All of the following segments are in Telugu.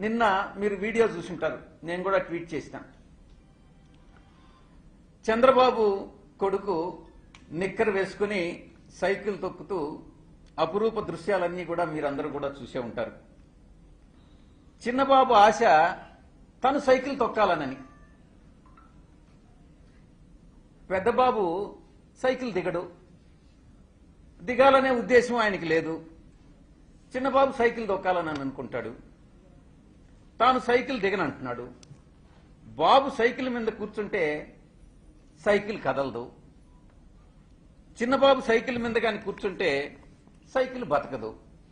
నిన్న మీరు వీడియో చూసుంటారు నేను కూడా ట్వీట్ చేసిన చంద్రబాబు కొడుకు నిక్కర్ వేసుకుని సైకిల్ తొక్కుతూ అపురూప దృశ్యాలన్నీ కూడా మీరందరూ కూడా చూసే ఉంటారు చిన్నబాబు ఆశ తను సైకిల్ తొక్కాలనని పెద్దబాబు సైకిల్ దిగడు దిగాలనే ఉద్దేశం ఆయనకి లేదు చిన్నబాబు సైకిల్ తొక్కాలని అని అనుకుంటాడు తాను సైకిల్ దిగనంటున్నాడు బాబు సైకిల్ మీద కూర్చుంటే సైకిల్ కదలదు చిన్నబాబు సైకిల్ మీద కానీ కూర్చుంటే సైకిల్ బతకదు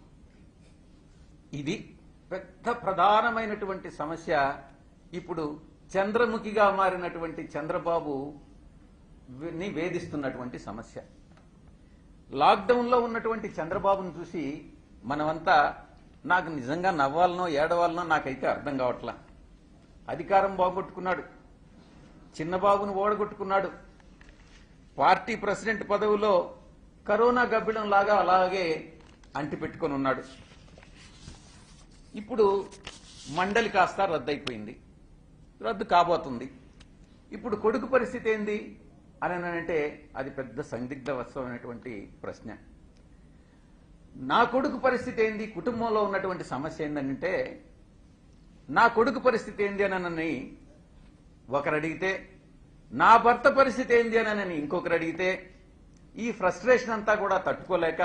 ఇది పెద్ద ప్రధానమైనటువంటి సమస్య ఇప్పుడు చంద్రముఖిగా మారినటువంటి చంద్రబాబు ని వేధిస్తున్నటువంటి సమస్య లాక్డౌన్లో ఉన్నటువంటి చంద్రబాబును చూసి మనమంతా నాకు నిజంగా నవ్వాలనో ఏడవాలనో నాకైతే అర్థం కావట్లా అధికారం బాగొట్టుకున్నాడు చిన్నబాబును ఓడగొట్టుకున్నాడు పార్టీ ప్రెసిడెంట్ పదవిలో కరోనా గబ్బిడం లాగా అలాగే అంటిపెట్టుకొని ఉన్నాడు ఇప్పుడు మండలి కాస్త రద్దయిపోయింది రద్దు కాబోతుంది ఇప్పుడు కొడుకు పరిస్థితి ఏంది అని అంటే అది పెద్ద సందిగ్ధ వస్తమైనటువంటి ప్రశ్న నా కొడుకు పరిస్థితి ఏంది కుటుంబంలో ఉన్నటువంటి సమస్య ఏంటంటే నా కొడుకు పరిస్థితి ఏంది అని ఒకరు అడిగితే నా భర్త పరిస్థితి ఏంది అని ఇంకొకరు అడిగితే ఈ ఫ్రస్ట్రేషన్ అంతా కూడా తట్టుకోలేక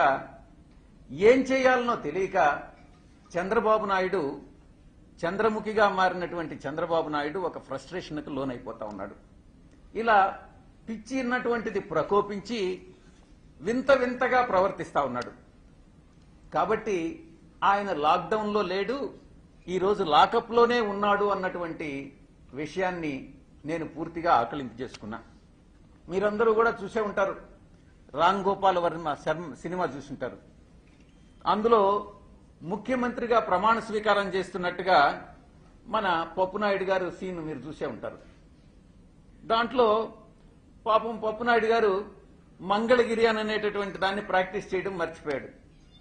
ఏం చేయాలనో తెలియక చంద్రబాబు నాయుడు చంద్రముఖిగా మారినటువంటి చంద్రబాబు నాయుడు ఒక ఫ్రస్ట్రేషన్కు లోనైపోతా ఉన్నాడు ఇలా పిచ్చి ఉన్నటువంటిది ప్రకోపించి వింత వింతగా ప్రవర్తిస్తా ఉన్నాడు కాబట్టి ఆయన లాక్డౌన్లో లేడు ఈరోజు లాకప్లోనే ఉన్నాడు అన్నటువంటి విషయాన్ని నేను పూర్తిగా ఆకలింపు చేసుకున్నా మీరందరూ కూడా చూసే ఉంటారు రామ్ గోపాల్ వర్మ శర్మ సినిమా చూసుంటారు అందులో ముఖ్యమంత్రిగా ప్రమాణ స్వీకారం చేస్తున్నట్టుగా మన పప్పునాయుడు గారు సీన్ మీరు చూసే ఉంటారు దాంట్లో పాపం పప్పునాయుడు గారు మంగళగిరి అని అనేటటువంటి దాన్ని ప్రాక్టీస్ చేయడం మర్చిపోయాడు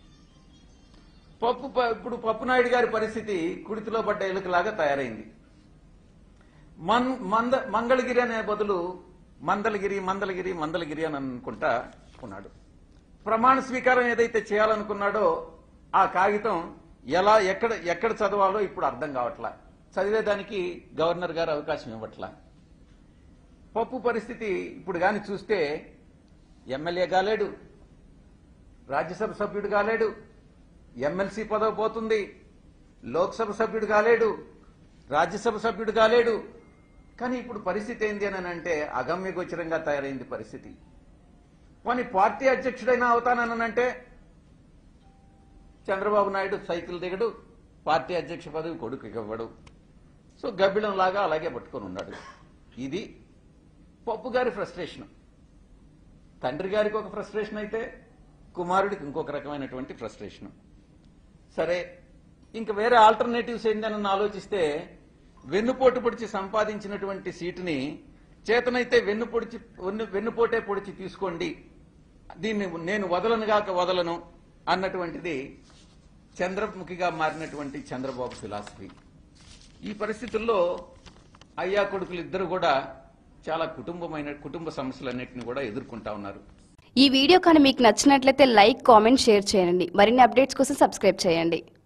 పప్పు ప- ఇప్పుడు పప్పునాయుడు గారి పరిస్థితి కుడితిలో పడ్డ ఎలుకలాగా తయారైంది మన్ మంద మంగళగిరి అనే బదులు మందలగిరి మందలగిరి మందలగిరి అని అనుకుంటా ఉన్నాడు ప్రమాణ స్వీకారం ఏదైతే చేయాలనుకున్నాడో ఆ కాగితం ఎలా ఎక్కడ ఎక్కడ చదవాలో ఇప్పుడు అర్థం కావట్లా చదివేదానికి గవర్నర్ గారు అవకాశం ఇవ్వట్లా పప్పు పరిస్థితి ఇప్పుడు గాని చూస్తే ఎమ్మెల్యే కాలేడు రాజ్యసభ సభ్యుడు కాలేడు ఎమ్మెల్సీ పదవి పోతుంది లోక్సభ సభ్యుడు కాలేడు రాజ్యసభ సభ్యుడు కాలేడు కానీ ఇప్పుడు పరిస్థితి ఏంది అని అంటే అగమ్యగోచరంగా తయారైంది పరిస్థితి పోనీ పార్టీ అధ్యక్షుడైనా అవుతాననంటే చంద్రబాబు నాయుడు సైకిల్ దిగడు పార్టీ అధ్యక్ష పదవి కొడుకు ఇవ్వడు సో గబ్బిలం లాగా అలాగే పట్టుకొని ఉన్నాడు ఇది పప్పు గారి ఫ్రస్ట్రేషన్ తండ్రి గారికి ఒక ఫ్రస్ట్రేషన్ అయితే కుమారుడికి ఇంకొక రకమైనటువంటి ఫ్రస్ట్రేషన్ సరే ఇంక వేరే ఆల్టర్నేటివ్స్ ఏంటని ఆలోచిస్తే వెన్నుపోటు పొడిచి సంపాదించినటువంటి సీటుని చేతనైతే వెన్ను పొడిచి వెన్ను- వెన్నుపోటే పొడిచి తీసుకోండి దీన్ని నేను వదలను గాక వదలను అన్నటువంటిది చంద్రముఖిగా మారినటువంటి చంద్రబాబు ఫిలాసఫీ ఈ పరిస్థితుల్లో అయ్యా కొడుకులు ఇద్దరు కూడా చాలా కుటుంబమైన కుటుంబ సమస్యలన్నింటినీ కూడా ఎదుర్కొంటా ఉన్నారు ఈ వీడియో కానీ మీకు నచ్చినట్లయితే లైక్ కామెంట్ షేర్ చేయండి మరిన్ని అప్డేట్స్ కోసం సబ్స్క్రైబ్ చేయండి